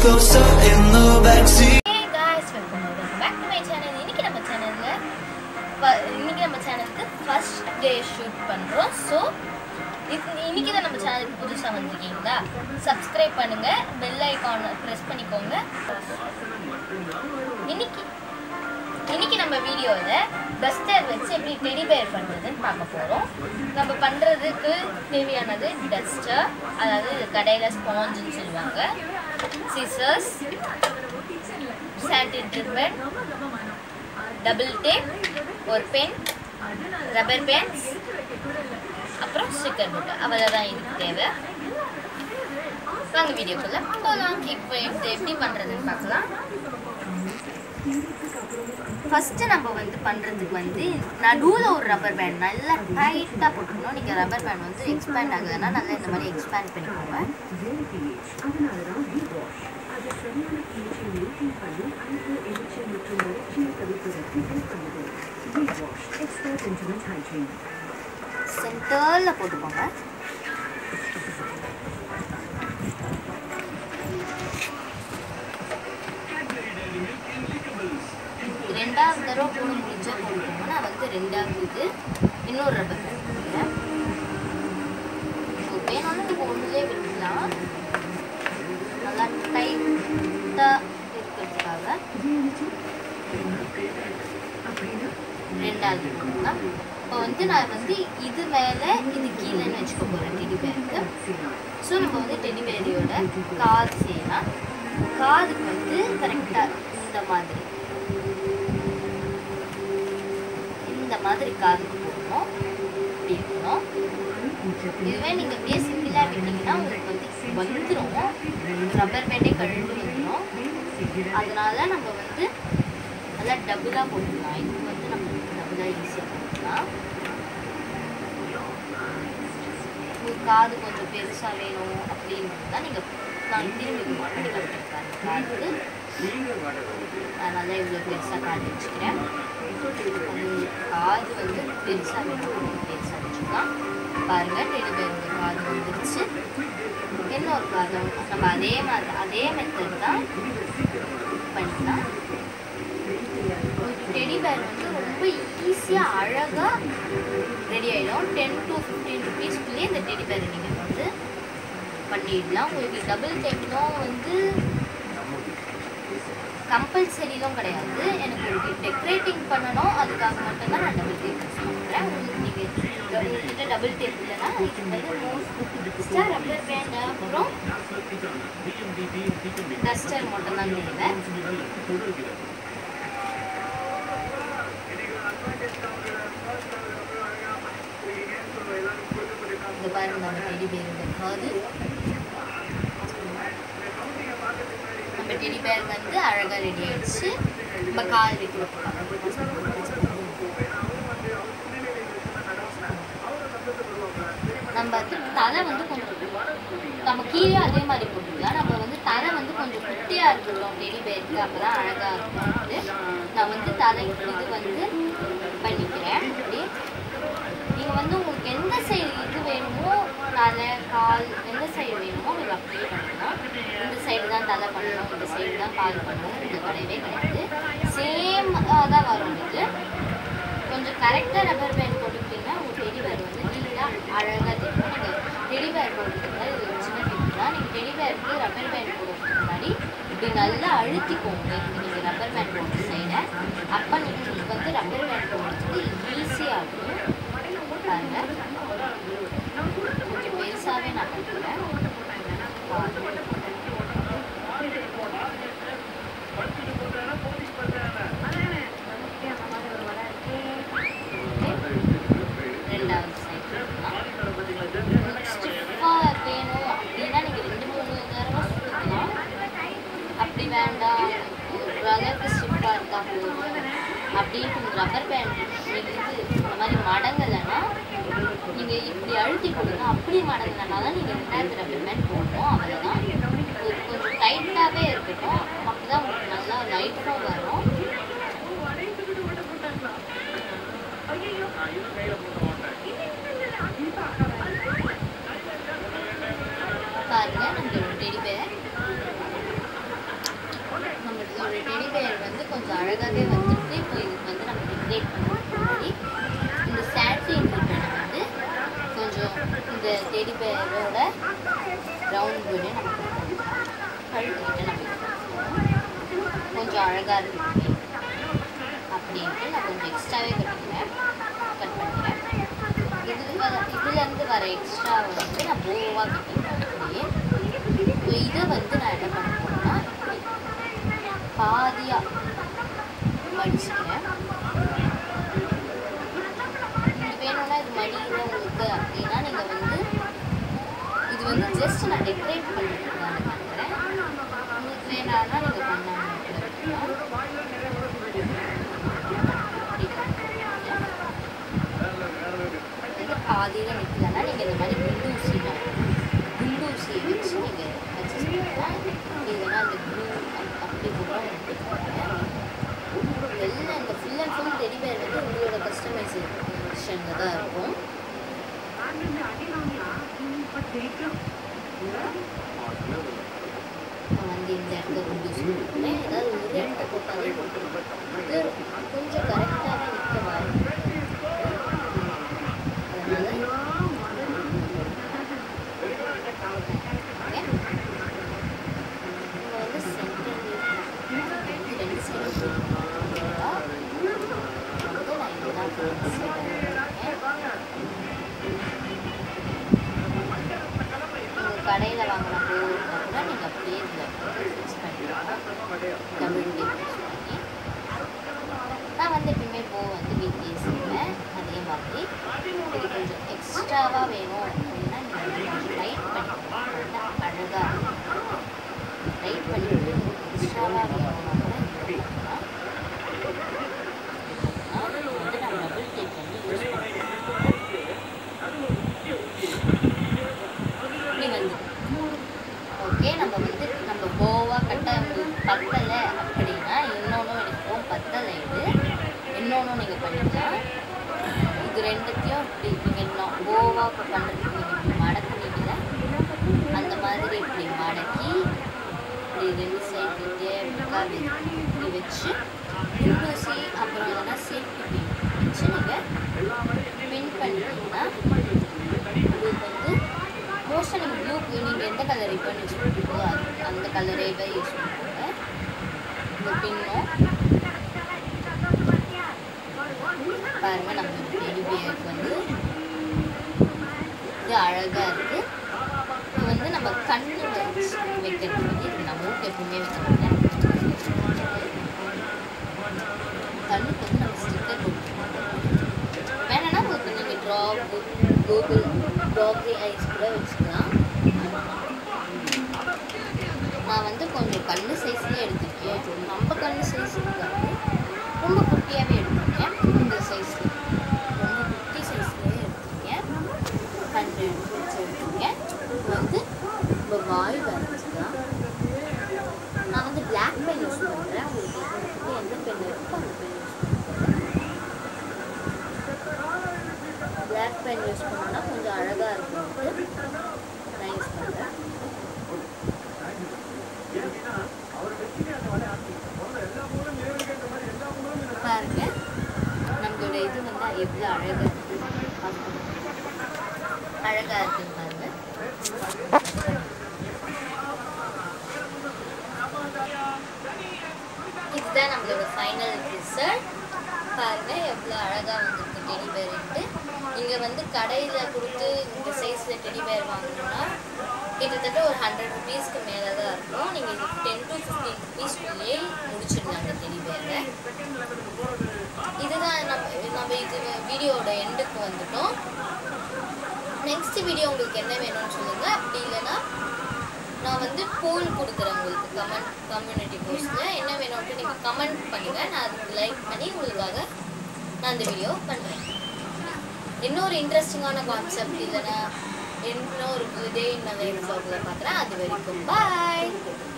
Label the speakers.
Speaker 1: closer in the backseat.
Speaker 2: Hey guys welcome welcome back to my channel இன்னைக்கு நம்ம சேனலில் இன்னைக்கு நம்ம சேனலுக்கு ஃபர்ஸ்ட் டே ஷூட் பண்ணுறோம் ஸோ இன்னைக்கு தான் நம்ம சேனலுக்கு புதுசாக வந்திருக்கீங்களா சப்ஸ்கிரைப் பண்ணுங்க பெல் ஐக்கானை ப்ரெஸ் பண்ணிக்கோங்க இன்னைக்கு இன்னைக்கு நம்ம வீடியோவில் டஸ்டர் வச்சு எப்படி டெடி பேர் பண்ணுறதுன்னு பார்க்க போகிறோம் நம்ம பண்ணுறதுக்கு தேவையானது டஸ்டர் அதாவது கடையில் ஸ்பாஞ்சுன்னு சொல்லுவாங்க சிசர்ஸ் சாண்டின் ரிப்பன் டபுள் டேப் ஒரு பென் ரப்பர் பேன்ஸ் அப்புறம் ஸ்டிக்கர் புக்கு அவ்வளோதான் இதுக்கு தேவை வாங்க வீடியோக்குள்ள போகலாம் இப்போ இது எப்படி பண்ணுறதுன்னு பார்க்கலாம் ஃபஸ்ட்டு நம்ம வந்து பண்ணுறதுக்கு வந்து நடுவில் ஒரு ரப்பர் பேண்ட் நல்லா டைட்டாக போட்டுக்கணும் நீங்கள் ரப்பர் பேண்ட் வந்து எக்ஸ்பேண்ட் ஆகுதுன்னா நல்லா இந்த மாதிரி எக்ஸ்பேண்ட் பண்ணிக்கோங்க சென்டரில் போட்டுக்கோங்க ரெண்டாவது தடவை போட முடிஞ்சா போட்டுக்கோங்க நான் வந்து ரெண்டாவது இது இன்னொரு ரப்பர் போட்டுக்கிறேன் ஸோ வேணும்னா நீங்கள் ஒன்றுலேயே விட்டுக்கலாம் நல்லா டைட்டாக இருக்கிறதுக்காக ரெண்டாவது போட்டுக்கலாம் இப்போ வந்து நான் வந்து இது மேலே இது கீழேன்னு வச்சுக்க போகிறேன் டெடி பேருக்கு ஸோ நம்ம வந்து டெடி பேரியோட காது செய்யலாம் காதுக்கு வந்து கரெக்டாக இந்த மாதிரி இந்த மாதிரி காதுக்கு போடணும் இப்படி இருக்கணும் இதுவே நீங்கள் அப்படியே சிம்பிளாக விட்டீங்கன்னா உங்களுக்கு வந்து வந்துடும் ரப்பர் பேண்டே கழுண்டு வந்துடும் அதனால நம்ம வந்து நல்லா டபுளாக போட்டுக்கலாம் இது வந்து நம்ம டபுளாக ஈஸியாக போட்டுக்கலாம் உங்களுக்கு காது கொஞ்சம் பெருசாக வேணும் அப்படின்னு தான் நீங்கள் நான் திரும்பி பண்ணி கட்டிருக்கேன் காதுக்கு அதனால இவ்வளோ பெருசாக காது வச்சுக்கிறேன் அது காது வந்து பெருசாக வேணும் பெருசாக வச்சுக்கலாம் பாருங்கள் டெலிவரி காது வந்துருச்சு இன்னொரு காது நம்ம அதே மாதிரி அதே மெத்தட் தான் பண்ணிக்கலாம் டெடி பேர் வந்து ரொம்ப ஈஸியாக அழகாக ரெடி ஆகிடும் டென் டு ஃபிஃப்டீன் ருபீஸ்க்குள்ளேயே இந்த டெடி பேரை நீங்கள் வந்து பண்ணிடலாம் உங்களுக்கு டபுள் டேப்லாம் வந்து கம்பல்சரிலும் கிடையாது எனக்கு உங்களுக்கு டெக்கரேட்டிங் பண்ணணும் அதுக்காக மட்டும்தான் நான் டபுள் டேப் யூஸ் பண்ணுறேன் உங்களுக்கு நீங்கள் உங்கள்கிட்ட டபுள் டேப் இல்லைன்னா இது வந்து மோஸ்ட்டாக ரப்பர் பேண்ட் அப்புறம் டஸ்டர் மட்டும்தான் தேவை இந்த பாருங்க நம்ம டெடி பேரோட காது நம்ம டெடி பேர் வந்து அழகாக ரெடி ஆயிடுச்சு நம்ம கால் வைக்கிறோம் நம்ம வந்து தலை வந்து கொஞ்சம் நம்ம கீழே அதே மாதிரி போட்டுக்கலாம் நம்ம வந்து தலை வந்து கொஞ்சம் குட்டியாக இருக்கட்டும் டெடி பேருக்கு அப்போ தான் அழகாக இருக்கும் நான் வந்து தலை இது வந்து பண்ணிக்கிறேன் அப்படி நீங்கள் வந்து உங்களுக்கு எந்த சைடு இது வேணுமோ தலை கால் எந்த சைடு வேணுமோ நீங்கள் அப்படியே பண்ணிக்கலாம் இந்த சைடு தான் தலை பண்ணணும் இந்த சைடு தான் கால் பண்ணணும் இது கிடையவே கிடையாது சேம் தான் வரும் இது கொஞ்சம் கரெக்டாக ரப்பர் பேண்ட் போட்டுக்கிட்டிங்கன்னா உங்கள் டெடி பேர் வந்து நீட்டாக அழகாக தெரியும் நீங்கள் டெடி பேர் போட்டுக்கிட்டீங்கன்னா இது ஒரு சின்ன டிப் தான் நீங்கள் டெடி பேருக்கு ரப்பர் பேண்ட் போடுறதுக்கு முன்னாடி இப்படி நல்லா அழுத்திக்கோங்க நீங்கள் ரப்பர் பேண்ட் போடுற சைடை அப்போ உங்களுக்கு வந்து ரப்பர் பேண்ட் போடுறதுக்கு ஈஸியாக இருக்கும் பாருங்க கொஞ்சம் பெருசாகவே நான் பண்ணுறேன் ரெண்டாவது சைடு ஸ்டிஃபாக வேணும் அப்படின்னா நீங்கள் ரெண்டு மூணு தடவை சுற்றிக்கலாம் அப்படி வேண்டாம் ஓரளவுக்கு ஸ்டிஃபாக இருக்கா போதும் அப்படின்ட்டு ரப்பர் பேண்ட் நீங்கள் இது இந்த மாதிரி மடங்கலைன்னா நீங்கள் இப்படி அழுத்தி போடுங்க அப்படி மடங்கலைன்னா தான் நீங்கள் ரெண்டாயிரத்து ரப்பர் பேண்ட் போடணும் அவ்வளோதான் இது கொஞ்சம் டைட்டாகவே இருக்கட்டும் அப்போ தான் உங்களுக்கு நல்லா லைட்டாக வரும் பாருங்க நம்மளோட டெடி பேர் கொஞ்சம் இந்த டெடி பேரோட ரவுண்ட் பண்ணி நம்ம கழுத்துக்கிட்ட நம்ம இது பண்ணிக்கலாம். கொஞ்சம் அழகாக இருக்கு அப்படின்ட்டு நான் கொஞ்சம் எக்ஸ்ட்ராவே கட்டிக்கிறேன் கட் பண்ணிக்கிறேன் இது வர- இதுலேருந்து வர எக்ஸ்ட்ரா வந்து நான் போவாக கட்டிக்கிறேன் அப்படியே இப்போ இதை வந்து நான் என்ன பண்ண போறேன்னா இப்படி பாதியாக மடிச்சுக்கிறேன் இது வேணும்னா இது மடியில் உங்களுக்கு அப்படின்னா நீங்கள் வந்து இது வந்து ஜஸ்ட் நான் டெக்கரேட் பண்ணிட்டு தான் பண்ணுறேன் உங்களுக்கு வேணாம்னா நீங்கள் பண்ணாமல் கூட இருக்கலாம். இப்படி பண்ணிக்கோங்க. இது பாதியில் நிற்கலன்னா நீங்கள் இந்த மாதிரி குண்டு ஊசி தான் குண்டு ஊசியை வச்சு நீங்கள் அட்ஜஸ்ட் பண்ணலாம் இல்லைன்னா அந்த க்ளூ அப்படி கூட எடுத்துக்கோங்க எல்லாம் இந்த full and full teddy bear வந்து உங்களோட கஸ்டமைசேஷனில் தான் இருக்கும் நான் வந்து இந்த இடத்துல குண்டு ஊசி போட்டுக்கிறேன் ஏதாவது ஒரு இடத்த போட்டாலே போட்டுருக்கேன் இது கொஞ்சம் கரெக்டாகவே நிற்க வாய்ப்பு இருக்கு. அதனால நம்ம வந்து சென்டர் வந்து ரெண்டு சைடு வந்து நான் இதுதான் நீங்கள் கடையில் வாங்கின பூ இருந்தால் கூட நீங்கள் அப்படியே இதில் ஃபிக்ஸ் பண்ணிக்கலாம் டபுள் டே ஃபிக்ஸ் பண்ணி நான் வந்து எப்பயுமே பூ வந்து வீட்லேயே செய்வேன் அதே மாதிரி இது கொஞ்சம் எக்ஸ்ட்ராவாக வேணும் அப்படின்னா நீங்கள் கொஞ்சம் லைட் பண்ணிக்கலாம் நல்லா அழகாக லைட் பண்ணிட்டு எக்ஸ்ட்ராவாக வேணும்னா கூட இது பண்ணலாம். ஆ, இது வந்து நான் டபுள் டேப் வந்து யூஸ் பண்ணுறேன் இப்படி வந்து ஓகே நம்ம வந்து நம்ம போவா கட்ட உங்களுக்கு பத்தலை அப்படின்னா இன்னொன்றும் எனக்கு பத்தலை இது இன்னொன்றும் நீங்கள் பண்ணிக்கலாம் இது ரெண்டுத்தையும் இப்படி நீங்கள் கோவா பண்ணுறதுக்கு நீங்கள் இப்படி மடக்குனீங்கள அந்த மாதிரி இப்படி மடக்கி இப்படி ரெண்டு சைட்லேயே இப்படி வச்சு ஊசி அப்புறம் இல்லைன்னா சேஃப்டி பின் வச்சு நீங்கள் பின் பண்ணிட்டீங்கன்னா உங்களுக்கு வந்து மோஸ்ட்டாக நீங்கள் ப்ளூ நீங்கள் எந்த கலர் ரிப்பன் யூஸ் பண்ணுறீங்களோ அது அந்த கலரே தான் யூஸ் பண்ணுவாங்க இந்த பின்னும் பாருங்க நம்ம பேபி பியருக்கு வந்து இது அழகாக இருக்கு இது வந்து நம்ம கண்ணு வச்சு வைக்கிறது வந்து இது நம்ம மூக்கு எப்பவுமே வைக்க மாட்டேன் கண்ணுக்கு வந்து நம்ம ஸ்டிக்கர் போட்டுருக்கோம் வேணும்னா உங்களுக்கு நீங்கள் ட்ரா கூகுள் டாக்ரி ஐஸ் கூட வச்சுக்கலாம் நான் வந்து கொஞ்சம் கண்ணு சைஸ்லேயே எடுத்திருக்கேன் நம்ம கண்ணு சைஸ் இருக்காது ரொம்ப குட்டியாகவே எடுத்திருக்கேன் இந்த சைஸில் ரொம்ப குட்டி சைஸ்லேயே எடுத்திருக்கேன் கண்ணு வச்சு எடுத்திருக்கேன் இது வந்து இப்போ வாய் வரைஞ்சிக்கலாம் நான் வந்து பிளாக் பென் யூஸ் பண்ணுறேன் உங்களுக்கு வந்து எந்த பென் இருக்கோ அந்த பென் யூஸ் பண்ணுறேன் பிளாக் பென் யூஸ் பண்ணோன்னா கொஞ்சம் அழகாக இருக்கும் நான் யூஸ் பண்ணுறேன் பாருங்க நம்மளோட இது வந்து எவ்வளோ அழகாக இருக்கு அழகாக இருக்குன்னு பாருங்க இதுதான் நம்மளோட ஃபைனல் ரிசல்ட் பாருங்க எவ்வளோ அழகாக வந்திருக்கு டெடி பேருன்ட்டு இங்கே வந்து கடையில் கொடுத்து இந்த சைஸில் டெடி பேர் வாங்கணும்னா கிட்டத்தட்ட ஒரு ஹண்ட்ரட் ருபீஸ்க்கு மேலே தான் இருக்கும் நீங்கள் இது டென் டு ஃபிஃப்டீன் ருபீஸ்க்குள்ளேயே முடிச்சிடலாம் அந்த டெடி பேரை இதுதான் நம்ம நம்ம இது வீடியோவோட எண்டுக்கு வந்துட்டோம் நெக்ஸ்ட் வீடியோ உங்களுக்கு என்ன வேணும்னு சொல்லுங்க அப்படி இல்லைன்னா நான் வந்து போல் கொடுக்குறேன் உங்களுக்கு கமெண்ட் கம்யூனிட்டி போஸ்ட்டில் என்ன வேணும்ட்டு நீங்கள் கமெண்ட் பண்ணுங்கள் நான் அதுக்கு லைக் பண்ணி உங்களுக்காக நான் அந்த வீடியோ பண்ணுறேன் இன்னொரு இன்ட்ரெஸ்டிங்கான கான்செப்ட் இல்லைன்னா இன்னொரு இதே இன்னொரு vlogல பார்க்குறேன் அது வரைக்கும் பாய்